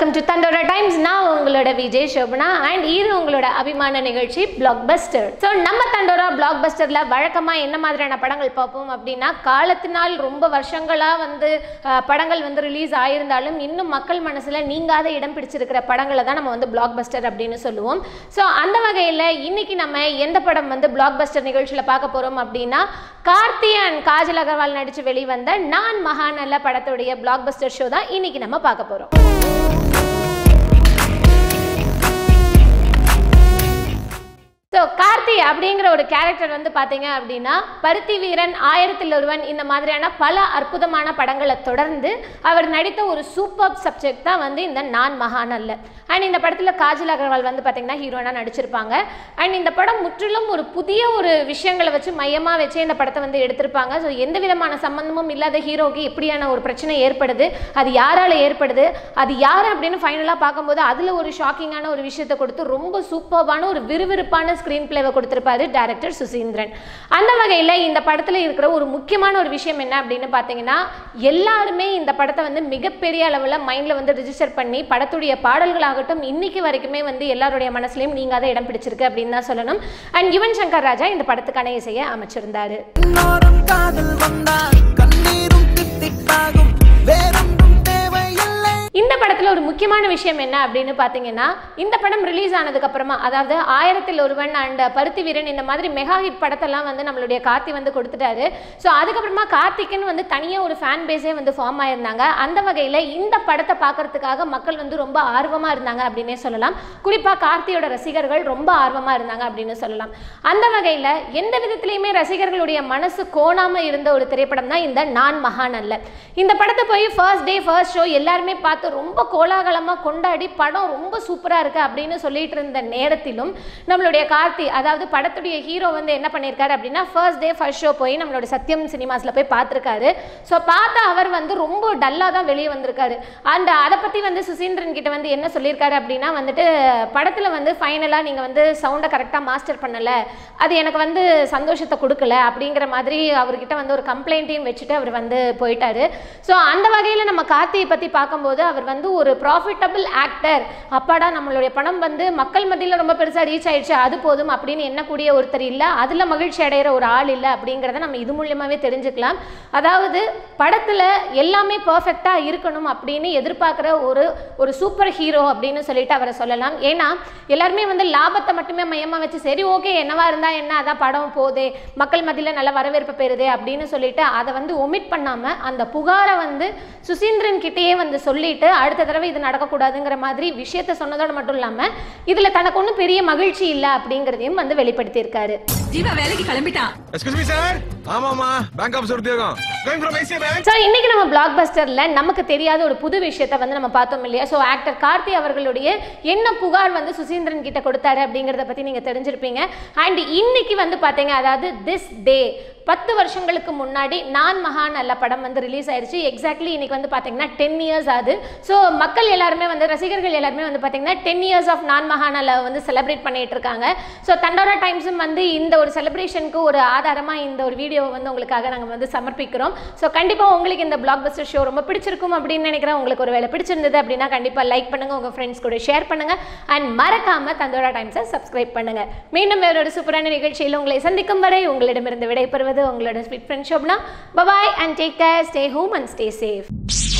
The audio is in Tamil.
வெல்கம் டு தண்டோரா டைம்ஸ் நான் உங்களோட விஜய் சோபனா அண்ட் இது உங்களோட அபிமான நிகழ்ச்சி பிளாக் பஸ்டர் ஸோ நம்ம தண்டோரா பிளாக் பஸ்டரில் வழக்கமாக என்ன மாதிரியான படங்கள் பார்ப்போம் அப்படின்னா காலத்தினால் ரொம்ப வருஷங்களாக வந்து அஹ், படங்கள் வந்து ரிலீஸ் ஆயிருந்தாலும் இன்னும் மக்கள் மனசில் நீங்காத இடம் பிடிச்சிருக்கிற படங்களை தான் நம்ம வந்து பிளாக் பஸ்டர் அப்படின்னு சொல்லுவோம் ஸோ அந்த வகையில் இன்னைக்கு நம்ம எந்த படம் வந்து பிளாக் பஸ்டர் நிகழ்ச்சியில் பார்க்க போகிறோம் அப்படின்னா கார்த்தி அண்ட் காஜல் அகர்வால் நடித்து வெளிவந்த நான் மகாநல்ல படத்துடைய பிளாக் பஸ்டர் ஷோ தான் இன்னைக்கு நம்ம பார்க்க போகிறோம் ஸோ கார்த்தி அப்படிங்கிற ஒரு கேரக்டர் வந்து பார்த்தீங்க அப்படின்னா பருத்தி வீரன் ஆயிரத்தில் ஒருவன் இந்த மாதிரியான பல அற்புதமான படங்களை தொடர்ந்து அவர் நடித்த ஒரு சூப்பர் சப்ஜெக்ட் தான் வந்து இந்த நான் மகான் அல்ல அண்ட் இந்த படத்தில் காஜல் அகர்வால் வந்து பார்த்தீங்கன்னா ஹீரோனாக நடிச்சிருப்பாங்க அண்ட் இந்த படம் முற்றிலும் ஒரு புதிய ஒரு விஷயங்களை வச்சு மையமாக வச்சு இந்த படத்தை வந்து எடுத்திருப்பாங்க ஸோ எந்த விதமான சம்மந்தமும் இல்லாத ஹீரோக்கு எப்படியான ஒரு பிரச்சனை ஏற்படுது அது யாரால் ஏற்படுது அது யார் அப்படின்னு ஃபைனலாக பார்க்கும்போது அதில் ஒரு ஷாக்கிங்கான ஒரு விஷயத்தை கொடுத்து ரொம்ப சூப்பர்பான ஒரு விறுவிறுப்பான ஸ்க்ரீன் பிளேவை கொடுத்திருப்பாரு டேரக்டர் சுசீந்திரன் அந்த வகையில் இந்த படத்தில் இருக்கிற ஒரு முக்கியமான ஒரு விஷயம் என்ன அப்படின்னு பார்த்தீங்கன்னா எல்லாருமே இந்த படத்தை வந்து மிகப்பெரிய அளவில் மைண்டில் வந்து ரிஜிஸ்டர் பண்ணி படத்துடைய பாடல்களாகட்டும் இன்னைக்கு வரைக்குமே வந்து எல்லாருடைய மனசுலையும் நீங்காத இடம் பிடிச்சிருக்கு அப்படின்னு தான் சொல்லணும் அண்ட் யுவன் சங்கர் ராஜா இந்த படத்துக்கான இசையை அமைச்சிருந்தாரு இன்னோரம் காதல் வந்தால் கண்ணீரும் தித்திப்பாகும் வேறொன்றும் தேவையில்லை இந்த படத்தில் ஒரு முக்கியமான விஷயம் என்ன அப்படின்னு பார்த்தீங்கன்னா இந்த படம் ரிலீஸ் ஆனதுக்கு அப்புறமா அதாவது ஆயிரத்தில் ஒருவன் அண்ட் பருத்தி வீரன் இந்த மாதிரி மெகா ஹிட் படத்தெல்லாம் வந்து நம்மளுடைய கார்த்தி வந்து கொடுத்துட்டாரு ஸோ அதுக்கப்புறமா கார்த்திக்குன்னு வந்து தனியாக ஒரு ஃபேன் பேஸே வந்து ஃபார்ம் ஆயிருந்தாங்க அந்த வகையில் இந்த படத்தை பார்க்கறதுக்காக மக்கள் வந்து ரொம்ப ஆர்வமாக இருந்தாங்க அப்படின்னே சொல்லலாம் குறிப்பாக கார்த்தியோட ரசிகர்கள் ரொம்ப ஆர்வமாக இருந்தாங்க அப்படின்னு சொல்லலாம் அந்த வகையில் எந்த விதத்துலையுமே ரசிகர்களுடைய மனசு கோணாமல் இருந்த ஒரு திரைப்படம் தான் இந்த நான் மகான் அல்ல இந்த படத்தை போய் ஃபர்ஸ்ட் டே ஃபர்ஸ்ட் ஷோ எல்லாருமே பார்த்து ரொம்ப கோலாகலமாக கொண்டாடி படம் ரொம்ப சூப்பராக இருக்குது அப்படின்னு சொல்லிட்டு இருந்த நேரத்திலும் நம்மளுடைய கார்த்தி அதாவது படத்துடைய ஹீரோ வந்து என்ன பண்ணியிருக்காரு அப்படின்னா ஃபர்ஸ்ட் டே ஃபர்ஸ்ட் ஷோ போய் நம்மளோட சத்யம் சினிமாஸில் போய் பார்த்துருக்காரு ஸோ பார்த்த அவர் வந்து ரொம்ப டல்லாக தான் வெளியே வந்திருக்காரு அண்ட் அதை பற்றி வந்து சுசீந்திரன் கிட்ட வந்து என்ன சொல்லியிருக்காரு அப்படின்னா வந்துட்டு படத்தில் வந்து ஃபைனலாக நீங்கள் வந்து சவுண்டை கரெக்டாக மாஸ்டர் பண்ணலை அது எனக்கு வந்து சந்தோஷத்தை கொடுக்கல அப்படிங்கிற மாதிரி அவர்கிட்ட வந்து ஒரு கம்ப்ளைண்ட்டையும் வச்சுட்டு அவர் வந்து போயிட்டாரு ஸோ அந்த வகையில் நம்ம கார்த்தியை பற்றி பார்க்கும்போது அவர் வந்து ஒரு ப்ராஃபிட்டபிள் ஆக்டர் அப்பாடா நம்மளுடைய படம் வந்து மக்கள் மத்தியில் ரொம்ப பெருசாக ரீச் ஆயிடுச்சு அது போதும் அப்படின்னு எண்ணக்கூடிய ஒருத்தர் இல்லை அதில் மகிழ்ச்சி அடைகிற ஒரு ஆள் இல்லை அப்படிங்கிறத நம்ம இது மூலியமாகவே தெரிஞ்சுக்கலாம் அதாவது படத்தில் எல்லாமே பர்ஃபெக்டாக இருக்கணும் அப்படின்னு எதிர்பார்க்குற ஒரு ஒரு சூப்பர் ஹீரோ அப்படின்னு சொல்லிட்டு அவரை சொல்லலாம் ஏன்னா எல்லாருமே வந்து லாபத்தை மட்டுமே மையமாக வச்சு சரி ஓகே என்னவா இருந்தால் என்ன அதான் படம் போதே மக்கள் மத்தியில் நல்ல வரவேற்பு பெறுதே அப்படின்னு சொல்லிட்டு அதை வந்து ஒமிட் பண்ணாமல் அந்த புகாரை வந்து சுசீந்திரன் கிட்டேயே வந்து சொல்லிட்டு அடுத்த தடவை இது நடக்கக்கூடாதுங்கிற மாதிரி விஷயத்த சொன்னதோடு மட்டும் இல்லாமல் இதில் தனக்கு ஒன்றும் பெரிய மகிழ்ச்சி இல்லை அப்படிங்கிறதையும் வந்து வெளிப்படுத்தியிருக்காரு ஜீவா வேலைக்கு கிளம்பிட்டான் எக்ஸ்கியூஸ் மீ சார் ஆமாமா பேங்க் ஆஃபீஸ் உத்தியோகம் going from ICI bank so இன்னைக்கு நம்ம பிளாக் பஸ்டரில் நமக்கு தெரியாத ஒரு புது விஷயத்தை வந்து நம்ம பார்த்தோம் இல்லையா ஸோ ஆக்டர் கார்த்தி அவர்களுடைய என்ன புகார் வந்து சுசீந்திரன் கிட்ட கொடுத்தாரு அப்படிங்கிறத பற்றி நீங்கள் தெரிஞ்சிருப்பீங்க அண்ட் இன்னைக்கு வந்து பார்த்தீங்க அதாவது திஸ் டே பத்து வருஷங்களுக்கு முன்னாடி நான் மகான் அல்ல படம் வந்து ரிலீஸ் ஆயிருச்சு எக்ஸாக்ட்லி இன்னைக்கு வந்து பார்த்தீங்கன்னா டென் இயர்ஸ் ஆகுது ஸோ மக்கள் எல்லாருமே வந்து ரசிகர்கள் எல்லாருமே வந்து பார்த்தீங்கன்னா டென் இயர்ஸ் ஆஃப் நான் மகான் அல்ல வந்து செலிப்ரேட் பண்ணிட்டு இருக்காங்க ஸோ தண்டோரா டைம்ஸும் வந்து இந்த ஒரு செலிப்ரேஷனுக்கு ஒரு ஆதாரமாக இந்த ஒரு வீடியோவை வந்து உங்களுக்காக நாங்கள் வந்து சமர்ப்பிக்கிறோம் ஸோ கண்டிப்பாக உங்களுக்கு இந்த பிளாக் பஸ்டர் ஷோ ரொம்ப பிடிச்சிருக்கும் அப்படின்னு நினைக்கிறேன் உங்களுக்கு ஒரு வேலை பிடிச்சிருந்தது அப்படின்னா கண்டிப்பாக லைக் பண்ணுங்கள் உங்கள் ஃப்ரெண்ட்ஸ் கூட ஷேர் பண்ணுங்கள் அண்ட் மறக்காமல் தண்டோரா டைம்ஸை சப்ஸ்கிரைப் பண்ணுங்கள் மீண்டும் வேறொரு சூப்பரான நிகழ்ச்சியில் உங்களை சந்திக்கும் வரை உங்களிடமிருந்து விடைபெறுவது உங்களோட sweet friend Shobna bye bye and take care stay home and stay safe